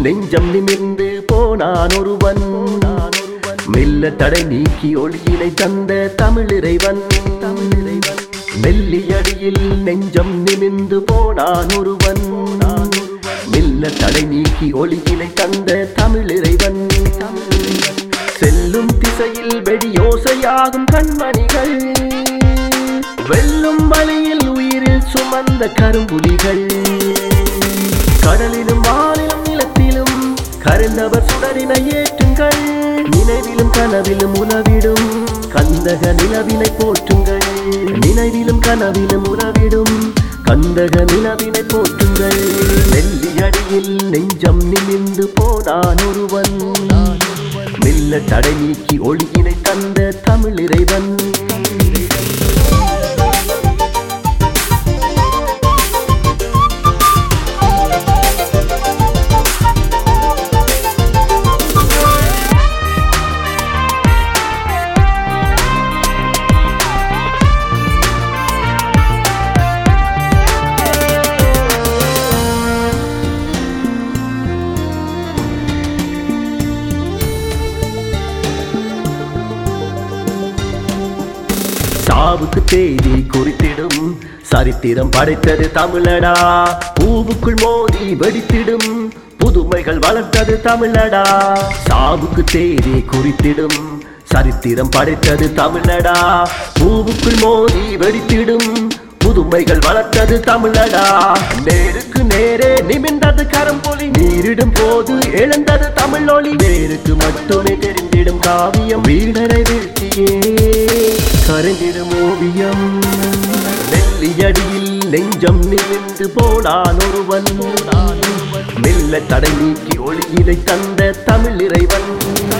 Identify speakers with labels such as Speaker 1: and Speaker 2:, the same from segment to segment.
Speaker 1: நெஞ்சம் நிமிர்ந்து போனான் ஒருவன் மெல்ல தடை நீக்கி ஒளியினை தந்த தமிழிறைவன் தமிழிறைவன் மெல்லியடியில் நெஞ்சம் நிமிர்ந்து போனான் ஒருவன் மெல்ல தடை நீக்கி ஒளியினை தந்த தமிழிறைவன் செல்லும் திசையில் வெடியோசையாகும் கண்மணிகள் வெல்லும் வழியில் உயிரில் சுமந்த கரும்புலிகள் கடலிலும் வானிலும் நிலத்திலும் கருந்தவர் சுடரினை ஏற்றுங்கள் நினைவிலும் கனவிலும் உலவிடும் கந்தக நிலவினை போற்றுங்கள் நினைவிலும் கனவிலும் உலவிடும் கந்தக நிலவினை போற்றுங்கள் நெல்லியடியில் நெஞ்சம் நிமிர்ந்து போனான் ஒருவன் மெல்ல தடை நீக்கி ஒளியினை தந்த தமிழிறைவன் சாவுக்கு தேதி குறித்திடும் சரித்திரம் படைத்தது தமிழடா பூவுக்குள் மோதி வெடித்திடும் புதுமைகள் வளர்த்தது தமிழடா சாவுக்கு தேதி குறித்திடும் சரித்திரம் படைத்தது தமிழடா பூவுக்குள் மோதி வெடித்திடும் புதுமைகள் வளர்த்தது தமிழடா நேருக்கு நேரே நிமிர்ந்தது கரம்பொலி நீரிடும் போது எழுந்தது தமிழொலி வேருக்கு மட்டுமே தெரிந்திடும் காவியம் வீணரை வீழ்த்தியே கரைந்திடும் ஓவியம் நெல்லியடியில் நெஞ்சம் நிமிர்ந்து போனான் ஒருவன் மெல்ல தடை நீக்கி ஒளியிலை தந்த தமிழ் இறைவன்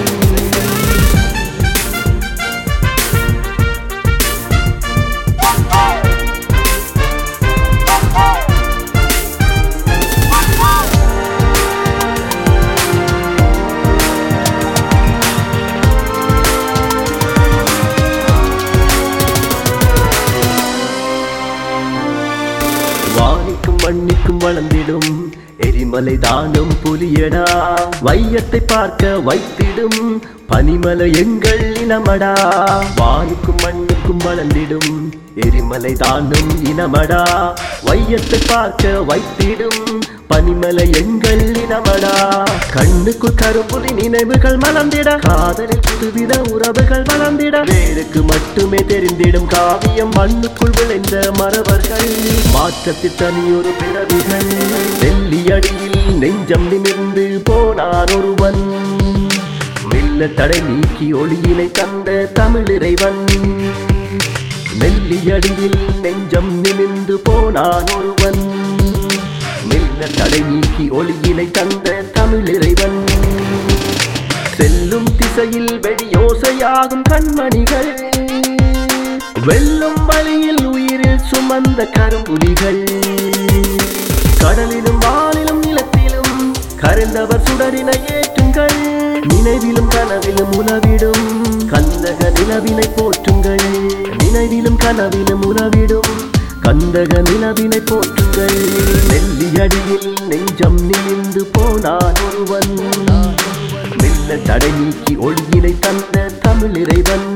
Speaker 1: வானிக்கும் மண்ணிக்கும் வளர்ந்திடும் எரிமலை தானும் புலியடா வையத்தை பார்க்க வைத்திடும் பனிமலை எங்கள் இனமடா வானுக்கும் மண்ணுக்கும் வளர்ந்திடும் எரிமலை தானும் இனமடா வையத்தை பார்க்க வைத்திடும் பனிமலை எங்கள் இனமடா கண்ணுக்குள் கரும்புலி நினைவுகள் மலர்ந்திட காதலில் புதுவித உறவுகள் வளர்ந்திட வேருக்கு மட்டுமே தெரிந்திடும் காவியம் மண்ணுக்குள் விளைந்த மரவர்கள் மாற்றத்தில் தனியொரு பிறவிகள் வெள்ளியடியில் நெஞ்சம் நிமிர்ந்து போனான் ஒருவன் மெல்ல தடை நீக்கி ஒளியினை தந்த தமிழிறைவன் மெல்லியடியில் நெஞ்சம் நிமிர்ந்து போனான் ஒருவன் மெல்ல தடை நீக்கி ஒளியினை தந்த தமிழிறைவன் செல்லும் திசையில் வெடியோசையாகும் கண்மணிகள் வெல்லும் வழியில் உயிரில் சுமந்த கரும்புலிகள் கடலிலும் வானிலும் நிலத்திலும் கரைந்தவர் சுடரினை ஏற்றுங்கள் நினைவிலும் கனவிலும் உலவிடும் கந்தக நிலவினை போற்றுங்கள் நினைவிலும் கனவிலும் உலவிடும் கந்தக நிலவினை போற்றுங்கள் நெல்லியடியில் நெஞ்சம் நிமிர்ந்து போனான் ஒருவன் மெல்ல தடை நீக்கி ஒளியினை தந்த தமிழ் இறைவன்